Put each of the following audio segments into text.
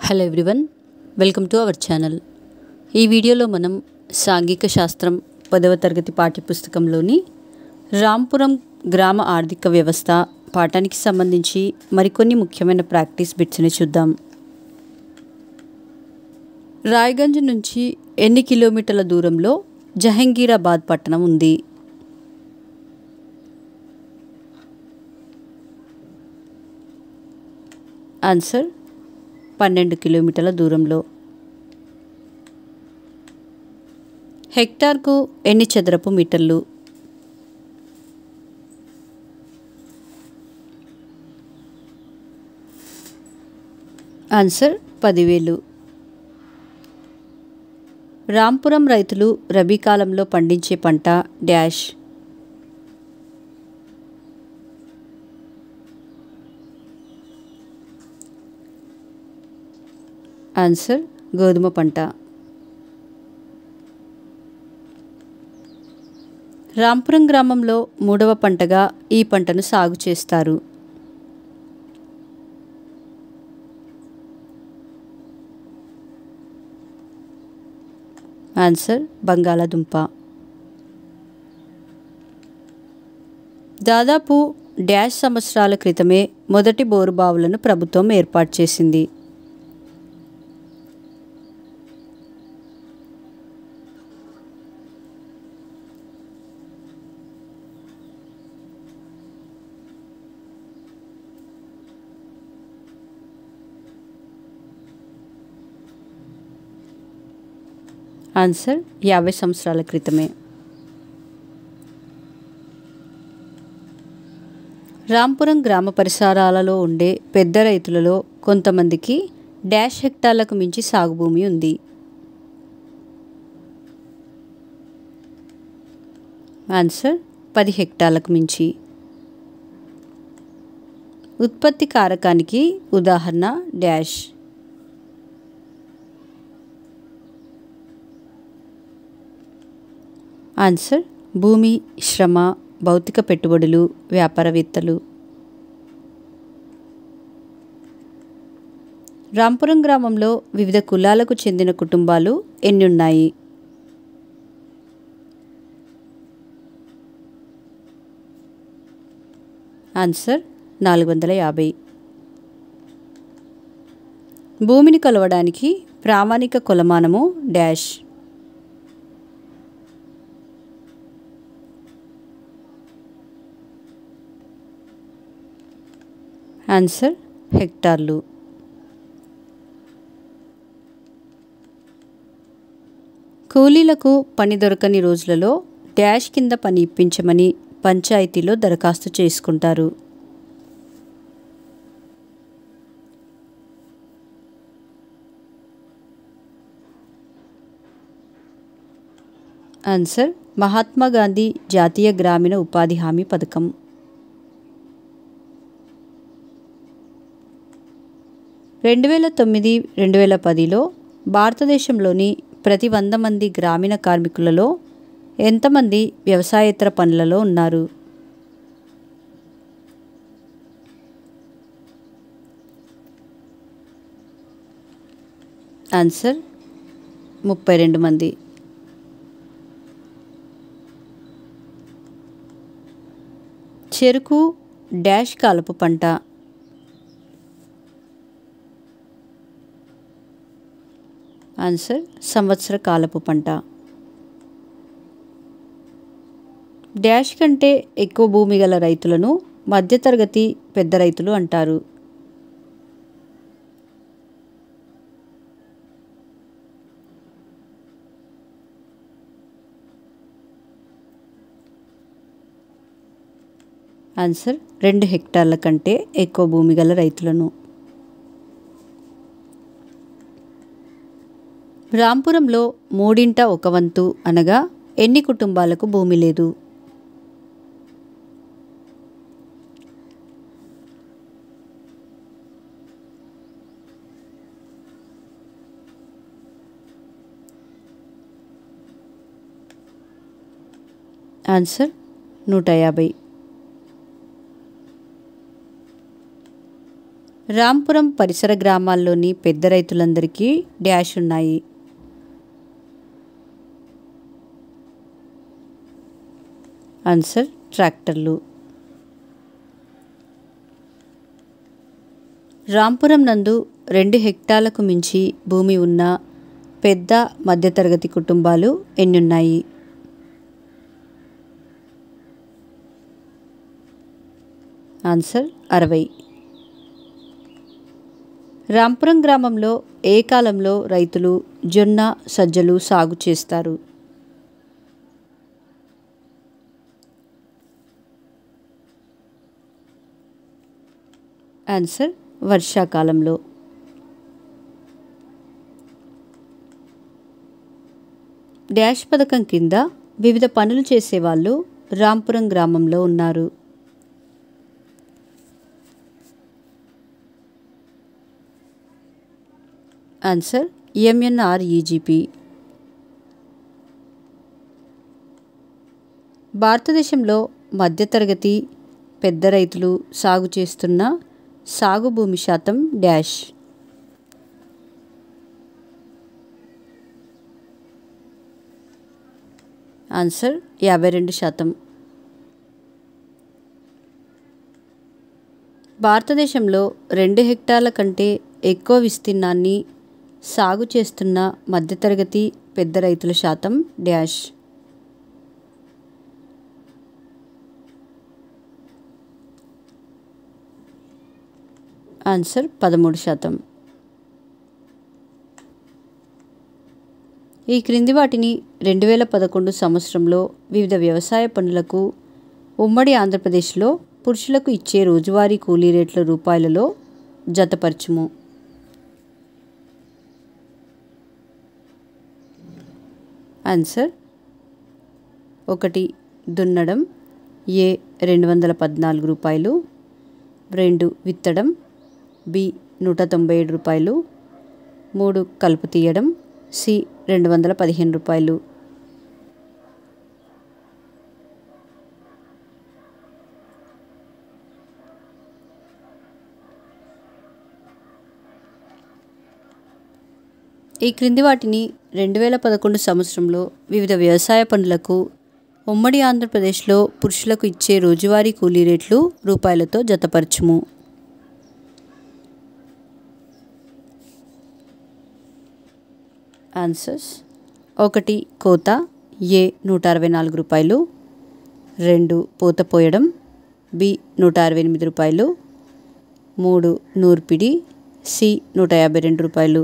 hello everyone welcome to our channel ఈ వీడియోలో మనం సాంఘిక శాస్త్రం పదవ తరగతి పాఠ్యపుస్తకంలోని రాంపురం గ్రామ ఆర్థిక వ్యవస్థ పాఠానికి సంబంధించి మరికొన్ని ముఖ్యమైన ప్రాక్టీస్ బిట్స్ని చూద్దాం రాయ్గంజ్ నుంచి ఎన్ని కిలోమీటర్ల దూరంలో జహంగీరాబాద్ పట్టణం ఉంది ఆన్సర్ పన్నెండు కిలోమీటర్ల దూరంలో హెక్టార్కు ఎన్ని చదరపు మీటర్లు ఆన్సర్ పదివేలు రాంపురం రైతులు రబీ కాలంలో పండించే పంట డాష్ ఆన్సర్ గోధుమ పంట రాంపురం గ్రామంలో మూడవ పంటగా ఈ పంటను సాగు చేస్తారు ఆన్సర్ బంగాళాదుంప దాదాపు డాష్ సంవత్సరాల క్రితమే మొదటి బోరుబావులను ప్రభుత్వం ఏర్పాటు చేసింది ఆన్సర్ యాభై సంవత్సరాల క్రితమే రాంపురం గ్రామ పరిసరాలలో ఉండే పెద్ద రైతులలో కొంతమందికి డాష్ హెక్టార్లకు మించి సాగు భూమి ఉంది ఆన్సర్ పది హెక్టార్లకు మించి ఉత్పత్తి కారకానికి ఉదాహరణ డాష్ ఆన్సర్ భూమి శ్రమ భౌతిక పెట్టుబడులు వ్యాపారవేత్తలు రాంపురం గ్రామంలో వివిధ కులాలకు చెందిన కుటుంబాలు ఎన్ని ఉన్నాయి ఆన్సర్ నాలుగు వందల యాభై భూమిని కొలవడానికి ప్రామాణిక కొలమానము డాష్ ఆన్సర్ హెక్టార్లు కూలీలకు పని దొరకని రోజులలో డాష్ కింద పని ఇప్పించమని పంచాయతీలో దరఖాస్తు చేసుకుంటారు ఆన్సర్ మహాత్మా గాంధీ జాతీయ గ్రామీణ ఉపాధి హామీ పథకం రెండు వేల తొమ్మిది రెండు వేల పదిలో భారతదేశంలోని ప్రతి వంద మంది గ్రామీణ కార్మికులలో ఎంతమంది వ్యవసాయేతర పనులలో ఉన్నారు ఆన్సర్ ముప్పై రెండు మంది చెరుకు డాష్ కాలపు పంట ఆన్సర్ సంవత్సర కాలపు పంట డాష్ కంటే ఎక్కువ భూమి గల రైతులను మధ్యతరగతి పెద్ద రైతులు అంటారు ఆన్సర్ రెండు హెక్టార్ల కంటే ఎక్కువ భూమి గల రైతులను రాంపురంలో మూడింట ఒక వంతు అనగా ఎన్ని కుటుంబాలకు భూమి లేదు ఆన్సర్ నూట యాభై రాంపురం పరిసర గ్రామాల్లోని పెద్ద రైతులందరికీ డ్యాష్ ఉన్నాయి ఆన్సర్ ట్రాక్టర్లు రాంపురం నందు రెండు హెక్టార్లకు మించి భూమి ఉన్న పెద్ద మధ్యతరగతి కుటుంబాలు ఎన్నున్నాయి ఆన్సర్ అరవై రాంపురం గ్రామంలో ఏ కాలంలో రైతులు జొన్న సజ్జలు సాగు చేస్తారు ఆన్సర్ వర్షాకాలంలో డ్యాష్ పథకం కింద వివిధ పనులు చేసేవాళ్ళు రాంపురం గ్రామంలో ఉన్నారు ఆన్సర్ ఎంఎన్ఆర్ఈజీపీ భారతదేశంలో మధ్యతరగతి పెద్ద రైతులు సాగు చేస్తున్న సాగు భూమి శాతం డ్యాష్ ఆన్సర్ యాభై రెండు శాతం భారతదేశంలో రెండు హెక్టార్ల కంటే ఎక్కువ విస్తీర్ణాన్ని సాగు చేస్తున్న మధ్యతరగతి పెద్ద రైతుల శాతం డ్యాష్ ఆన్సర్ పదమూడు శాతం ఈ క్రింది వాటిని రెండు వేల పదకొండు సంవత్సరంలో వివిధ వ్యవసాయ పనులకు ఉమ్మడి ఆంధ్రప్రదేశ్లో పురుషులకు ఇచ్చే రోజువారీ కూలీ రేట్ల రూపాయలలో జతపరచుము ఆన్సర్ ఒకటి దున్నడం ఏ రెండు వందల పద్నాలుగు రూపాయలు రెండు విత్తడం బి నూట తొంభై ఏడు రూపాయలు మూడు కలుపు తీయడం సి రెండు వందల పదిహేను రూపాయలు ఈ క్రింది వాటిని రెండు వేల పదకొండు సంవత్సరంలో వివిధ వ్యవసాయ పనులకు ఉమ్మడి ఆంధ్రప్రదేశ్లో పురుషులకు ఇచ్చే రోజువారీ కూలీ రేట్లు రూపాయలతో జతపరచుము ఆన్సర్స్ ఒకటి కోత ఏ నూట అరవై నాలుగు రూపాయలు రెండు పూత పోయడం బి నూట అరవై ఎనిమిది రూపాయలు మూడు నూర్పిడి సి నూట యాభై రెండు రూపాయలు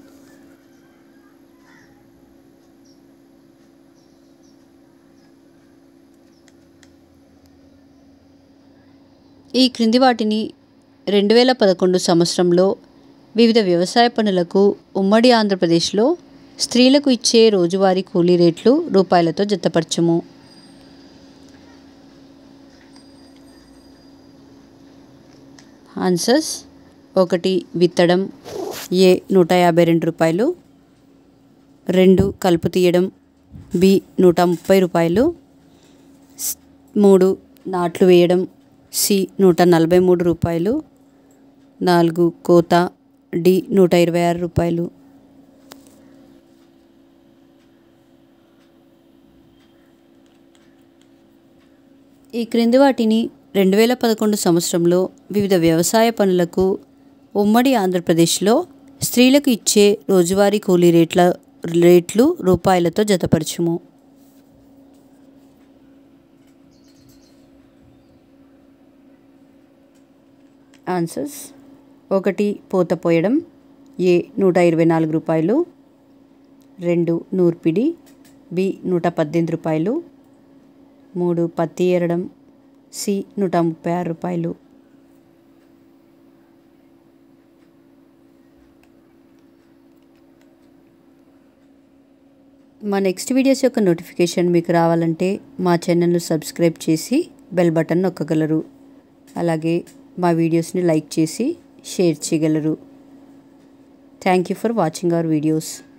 ఈ క్రింది వాటిని రెండు వేల పదకొండు సంవత్సరంలో వివిధ వ్యవసాయ పనులకు ఉమ్మడి ఆంధ్రప్రదేశ్లో స్త్రీలకు ఇచ్చే రోజువారీ కూలీ రేట్లు రూపాయలతో జతపరచుము ఆన్సర్స్ ఒకటి విత్తడం ఏ నూట యాభై రెండు రూపాయలు రెండు కలుపు తీయడం బి నూట ముప్పై రూపాయలు స్- మూడు నాట్లు వేయడం సి నూట నలభై మూడు రూపాయలు నాలుగు కోత డి నూట ఇరవై ఆరు రూపాయలు ఈ క్రింది వాటిని రెండు వేల పదకొండు సంవత్సరంలో వివిధ వ్యవసాయ పనులకు ఉమ్మడి ఆంధ్రప్రదేశ్లో స్త్రీలకు ఇచ్చే రోజువారీ కూలీ రేట్ల రేట్లు రూపాయలతో జతపరచుము ఆన్సర్స్ ఒకటి పూత పోయడం ఏ నూట ఇరవై నాలుగు రూపాయలు రెండు నూర్పిడి బి నూట పద్దెనిమిది రూపాయలు మూడు పత్తి ఏరడం సి నూట ముప్పై ఆరు రూపాయలు మా నెక్స్ట్ వీడియోస్ యొక్క నోటిఫికేషన్ మీకు రావాలంటే మా ఛానల్ను సబ్స్క్రైబ్ చేసి బెల్ బటన్ నొక్కగలరు అలాగే మా వీడియోస్ని లైక్ చేసి షేర్ చేయగలరు thank you for watching our videos